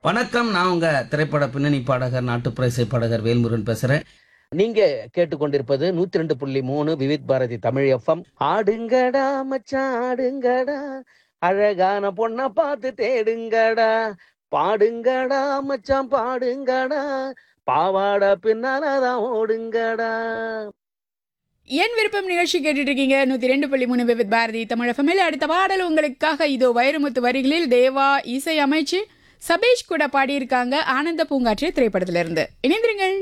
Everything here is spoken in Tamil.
வணக்கம் நான் உங்க திரைப்பட பின்னணி பாடகர் நாட்டுப்புற இசை பாடகர் வேல்முருகன் பேசுறேன் நீங்க கேட்டுக்கொண்டிருப்பது நூத்தி ரெண்டு புள்ளி மூணு விவித் பாரதி தமிழ் எஃப்எம் ஆடுங்கடா மச்சான் ஆடுங்கடா அழகான பொண்ண பார்த்து தேடுங்கடா பாடுங்கடா மச்சான் பாடுங்கடா பாவாடா பின்னாலதான் ஓடுங்கடா என் விருப்பம் நிகழ்ச்சி கேட்டுட்டு இருக்கீங்க நூத்தி ரெண்டு புள்ளி மூணு விவித் பாரதி தமிழ் எஃப்எம்எல் அடுத்த பாடல் உங்களுக்காக இதோ வைரமுத்து வரிகளில் தேவா இசை அமைச்சு சபேஷ் கூட பாடியிருக்காங்க ஆனந்த பூங்காற்று திரைப்படத்திலிருந்து இணைந்திருங்கள்